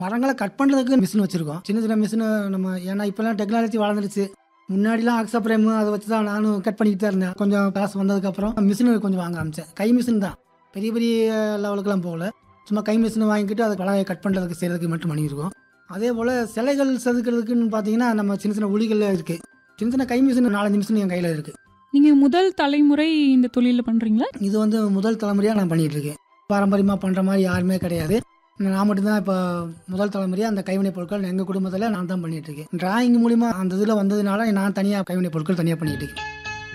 மரங்களை கட் பண்ணுறதுக்கு மிஷின் வச்சுருக்கோம் சின்ன சின்ன மிஷின் நம்ம ஏன்னா இப்போல்லாம் டெக்னாலஜி வளர்ந்துருச்சு முன்னாடிலாம் ஆக்ஸா பிரேம் அதை வச்சு தான் நானும் கட் பண்ணிக்கிட்டு தான் இருந்தேன் கொஞ்சம் காசு வந்ததுக்கப்புறம் மிஷின் கொஞ்சம் வாங்க ஆரம்பித்தேன் கை மிஷின் தான் பெரிய பெரிய லெவலுக்குலாம் போகல சும்மா கை மிஷின் வாங்கிக்கிட்டு அதை பலகையை கட் பண்ணுறதுக்கு செய்கிறதுக்கு மட்டும் பண்ணியிருக்கோம் அதே போல் சிலைகள் செதுக்கிறதுக்குன்னு பார்த்தீங்கன்னா நம்ம சின்ன சின்ன உளிகள் இருக்குது சின்ன சின்ன கை மிஷின் நாலஞ்சு மிஷின் என் கையில் இருக்குது நீங்க முதல் தலைமுறை இந்த தொழில பண்றீங்களா இது வந்து முதல் தலைமுறையாக நான் பண்ணிகிட்டு இருக்கேன் பாரம்பரியமாக பண்ணுற மாதிரி யாருமே கிடையாது நான் மட்டும்தான் இப்போ முதல் தலைமுறையாக அந்த கைவினைப் பொருட்கள் எங்கள் குடும்பத்தில் நான் தான் பண்ணிகிட்டு இருக்கேன் டிராயிங் மூலிமா அந்த இதில் வந்ததுனால நான் தனியாக கைவினைப் பொருட்கள் தனியாக பண்ணிகிட்டு இருக்கேன்